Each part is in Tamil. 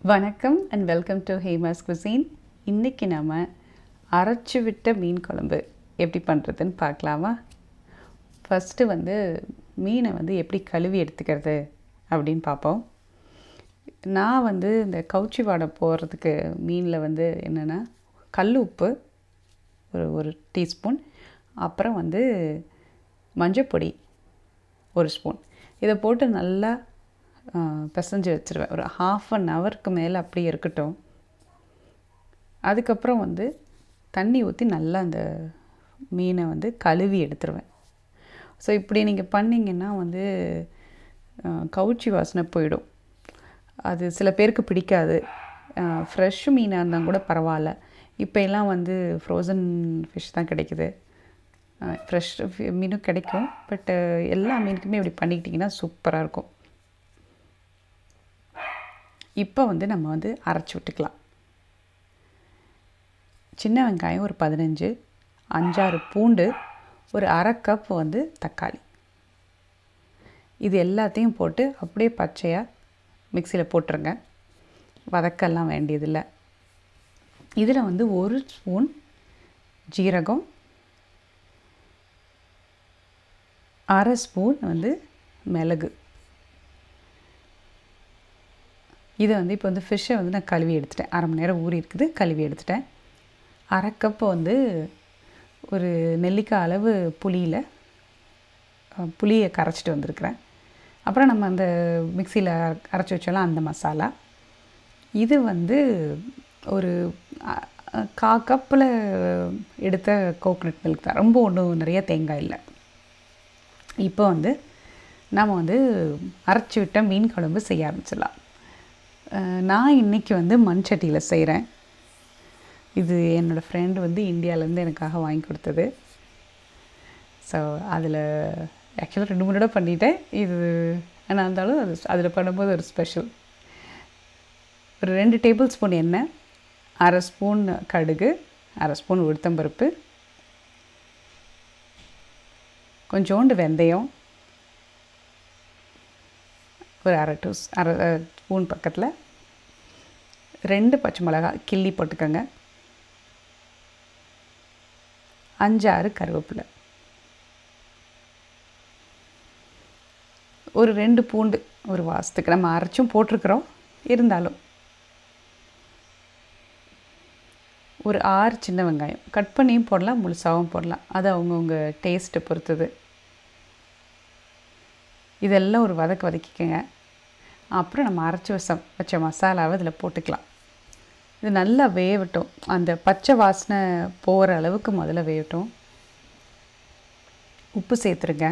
வணக்கம் and welcome to Hema's cuisine இன்றைக்கி நாம் அரைச்சி விட்ட மீன் குழம்பு எப்படி பண்ணுறதுன்னு பார்க்கலாமா ஃபஸ்ட்டு வந்து மீனை வந்து எப்படி கழுவி எடுத்துக்கிறது அப்படின்னு பார்ப்போம் நான் வந்து இந்த கவுச்சி வாடை போடுறதுக்கு மீனில் வந்து என்னென்னா கல் உப்பு ஒரு ஒரு டீஸ்பூன் அப்புறம் வந்து மஞ்சப்பொடி ஒரு ஸ்பூன் இதை போட்டு நல்லா ஆ, பிசைஞ்சு வச்சுருவேன் ஒரு ஹாஃப் அன் ஹவருக்கு மேலே அப்படியே இருக்கட்டும் அதுக்கப்புறம் வந்து தண்ணி ஊற்றி நல்லா அந்த மீனை வந்து கழுவி எடுத்துருவேன் ஸோ இப்படி நீங்கள் பண்ணிங்கன்னா வந்து ஆ, கவுச்சி வாசனை போயிடும் அது சில பேருக்கு பிடிக்காது ஃப்ரெஷ் மீனாக இருந்தால் கூட பரவாயில்ல இப்போ எல்லாம் வந்து ஃப்ரோசன் ஃபிஷ் தான் கிடைக்குது ஃப்ரெஷ் மீனும் கிடைக்கும் பட் எல்லா மீனுக்குமே இப்படி பண்ணிக்கிட்டிங்கன்னா சூப்பராக இருக்கும் இப்போ வந்து நம்ம வந்து அரைச்சி விட்டுக்கலாம் சின்ன வெங்காயம் ஒரு பதினஞ்சு அஞ்சாறு பூண்டு ஒரு அரை கப் வந்து தக்காளி இது எல்லாத்தையும் போட்டு அப்படியே பச்சையாக மிக்சியில் போட்டுருங்க வதக்கெல்லாம் வேண்டியதில்லை இதில் வந்து ஒரு ஸ்பூன் ஜீரகம் அரை ஸ்பூன் வந்து மிளகு இதை வந்து இப்போ வந்து ஃபிஷ்ஷை வந்து நான் கழுவி எடுத்துட்டேன் அரை மணி நேரம் ஊறி இருக்குது கழுவி எடுத்துட்டேன் அரை கப்பு வந்து ஒரு நெல்லிக்காய் அளவு புளியில் அஹ், புளியை கரைச்சிட்டு வந்திருக்கிறேன் அப்புறம் நம்ம அந்த மிக்சியில் அரைச்சி வச்சோம்ல அந்த மசாலா இது வந்து ஒரு அ- அ- கா கப்பில் எடுத்த கோகனட் மில்க் தான் ரொம்ப ஒன்றும் நிறைய தேங்காய் இல்லை இப்போ வந்து நாம் வந்து அரைச்சி விட்ட மீன் குழம்பு செய்ய ஆரம்பிச்சிடலாம் அஹ் நான் இன்றைக்கி வந்து மண் சட்டியில் செய்கிறேன் இது என்னோடய ஃப்ரெண்டு வந்து இந்தியாவிலேருந்து எனக்காக வாங்கி கொடுத்தது ஸோ அதில் ஆக்சுவலாக ரெண்டு மூணு தடவை பண்ணிட்டேன் இது ஆனால் இருந்தாலும் அது அதில் பண்ணும்போது ஒரு ஸ்பெஷல் ஒரு ரெண்டு டேபிள் ஸ்பூன் எண்ணெய் அரை ஸ்பூன் கடுகு அரை ஸ்பூன் உளுத்தம்பருப்பு கொஞ்சோண்டு வெந்தயம் ஒரு அரை டூ அரை அஹ், ஸ்பூன் பக்கத்தில் ரெண்டு பச்சை மிளகாய் கிள்ளி போட்டுக்கோங்க அஞ்சாறு கருவேப்பிலை ஒரு ரெண்டு பூண்டு ஒரு வாசத்துக்கு நம்ம அரைச்சும் போட்டிருக்கிறோம் இருந்தாலும் ஒரு ஆறு சின்ன வெங்காயம் கட் பண்ணியும் போடலாம் முழுசாகவும் போடலாம் அது அவங்கவுங்க டேஸ்ட்டை பொறுத்தது இதெல்லாம் ஒரு வதக்கு வதக்கிக்கங்க அப்புறம் நம்ம அரைச்சி வச்ச வச்ச மசாலாவை இதில் போட்டுக்கலாம் இது நல்லா வேகட்டும் அந்த பச்சை வாசனை போகிற அளவுக்கு முதல்ல வேகட்டும் உப்பு சேர்த்துருங்க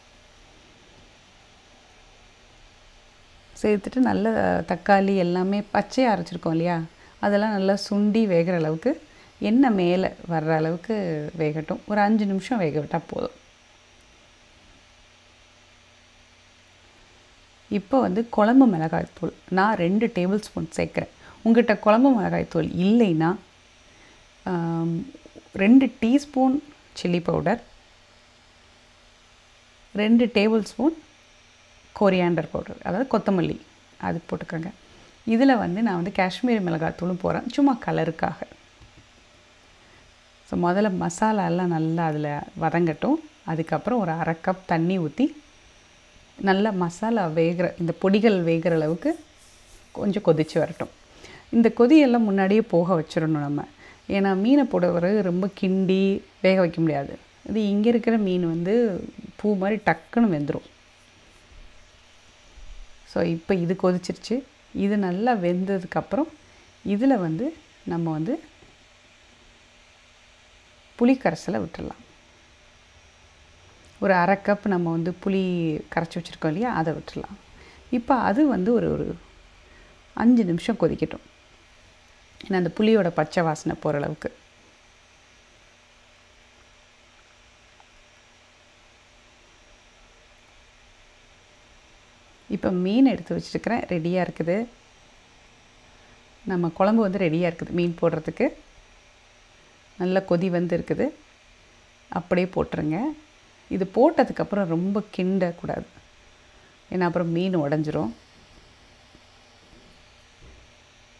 சேர்த்துட்டு நல்ல தக்காளி எல்லாமே பச்சையாக அரைச்சிருக்கோம் இல்லையா அதெல்லாம் நல்லா சுண்டி வேகிற அளவுக்கு எண்ணெய் மேலே வர்ற அளவுக்கு வேகட்டும் ஒரு அஞ்சு நிமிஷம் வேக விட்டால் போதும் இப்போ வந்து குழம்பு மிளகாய்த்தூள் நான் ரெண்டு டேபிள் ஸ்பூன் சேர்க்குறேன் உங்கள்கிட்ட குழம்பு மிளகாய்த்தூள் இல்லைன்னா ஆம், ரெண்டு டீஸ்பூன் சில்லி பவுடர் ரெண்டு டேபிள் ஸ்பூன் கொரியாண்டர் பவுடர் அதாவது கொத்தமல்லி அது போட்டுக்கோங்க இதில் வந்து நான் வந்து காஷ்மீரி மிளகாய்த்தூளும் போடுறேன் சும்மா கலருக்காக ஸோ முதல்ல மசாலா எல்லாம் நல்லா அதில் வதங்கட்டும் அதுக்கப்புறம் ஒரு அரை கப் தண்ணி ஊற்றி நல்லா மசாலா வேகிற இந்த பொடிகள் வேகிற அளவுக்கு கொஞ்சம் கொதிச்சு வரட்டும் இந்த கொதியெல்லாம் முன்னாடியே போக வச்சிடணும் நம்ம ஏன்னா மீனை போட பிறகு ரொம்ப கிண்டி வேக வைக்க முடியாது இது இங்கே இருக்கிற மீன் வந்து பூ மாதிரி டக்குன்னு வெந்துடும் ஸோ இப்போ இது கொதிச்சிருச்சு இது நல்லா வெந்ததுக்கப்புறம் இதில் வந்து நம்ம வந்து புளி கரைசலை விட்டுடலாம் ஒரு அரை கப் நம்ம வந்து புளி கரைச்சி வச்சுருக்கோம் இல்லையா அதை விட்டுடலாம் இப்போ அது வந்து ஒரு ஒரு அஞ்சு நிமிஷம் கொதிக்கட்டும் ஏன்னா அந்த புளியோட பச்சை வாசனை போகிற அளவுக்கு இப்போ மீன் எடுத்து வச்சுருக்கிறேன் ரெடியாக இருக்குது நம்ம குழம்பு வந்து ரெடியாக இருக்குது மீன் போடுறதுக்கு நல்ல கொதி வந்து இருக்குது அப்படியே போட்டுருங்க இது போட்டதுக்கப்புறம் ரொம்ப கிண்டக்கூடாது ஏன்னா அப்புறம் மீன் உடஞ்சிரும்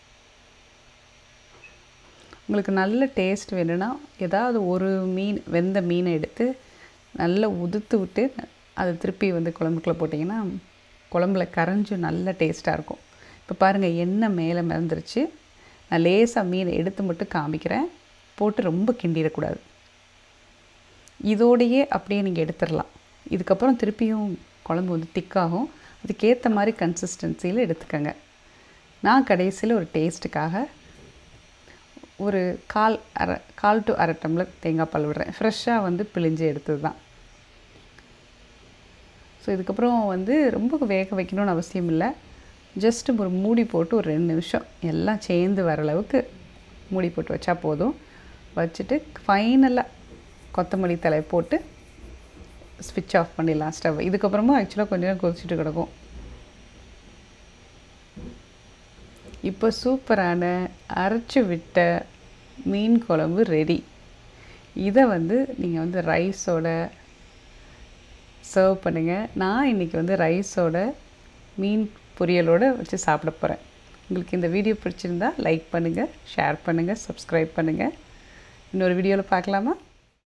உங்களுக்கு நல்ல டேஸ்ட் வேணும்னா ஏதாவது ஒரு மீன் வெந்த மீனை எடுத்து நல்லா உதுத்து விட்டு அதை திருப்பி வந்து குழம்புக்குள்ளே போட்டிங்கன்னா குழம்புல கரைஞ்சி நல்ல டேஸ்ட்டாக இருக்கும் இப்போ பாருங்கள் எண்ணெய் மேலே மிதந்துருச்சு நான் லேசாக மீனை எடுத்து மட்டும் காமிக்கிறேன் போட்டு ரொம்ப கிண்டிடக்கூடாது இதோடையே அப்படியே நீங்கள் எடுத்துடலாம் இதுக்கப்புறம் திருப்பியும் குழம்பு வந்து திக்காகும் அதுக்கேற்ற மாதிரி கன்சிஸ்டன்சியில் எடுத்துக்கோங்க நான் கடைசியில் ஒரு டேஸ்ட்டுக்காக ஒரு கால் அரை கால் டு அரை டம்ளர் தேங்காய் பால் விடுறேன் ஃப்ரெஷ்ஷாக வந்து பிழிஞ்சு எடுத்தது தான் ஸோ இதுக்கப்புறம் வந்து ரொம்ப வேக வைக்கணும்னு அவசியம் இல்லை ஜஸ்ட்டு ஒரு மூடி போட்டு ஒரு ரெண்டு நிமிஷம் எல்லாம் சேர்ந்து வர அளவுக்கு மூடி போட்டு வச்சா போதும் வச்சுட்டு ஃபைனலாக கொத்தமல்லி தலை போட்டு ஸ்விட்ச் ஆஃப் பண்ணிடலாம் ஸ்டவ் இதுக்கப்புறமா ஆக்சுவலாக கொஞ்ச நேரம் கொதிச்சுட்டு கிடக்கும் இப்போ சூப்பரான அரைச்சி விட்ட மீன் குழம்பு ரெடி இதை வந்து நீங்கள் வந்து ரைஸோட சர்வ் பண்ணுங்கள் நான் இன்றைக்கி வந்து ரைஸோட மீன் பொரியலோடு வச்சு சாப்பிட போகிறேன் உங்களுக்கு இந்த வீடியோ பிடிச்சிருந்தா லைக் பண்ணுங்கள் ஷேர் பண்ணுங்கள் சப்ஸ்கிரைப் பண்ணுங்கள் இன்னொரு வீடியோவில் பார்க்கலாமா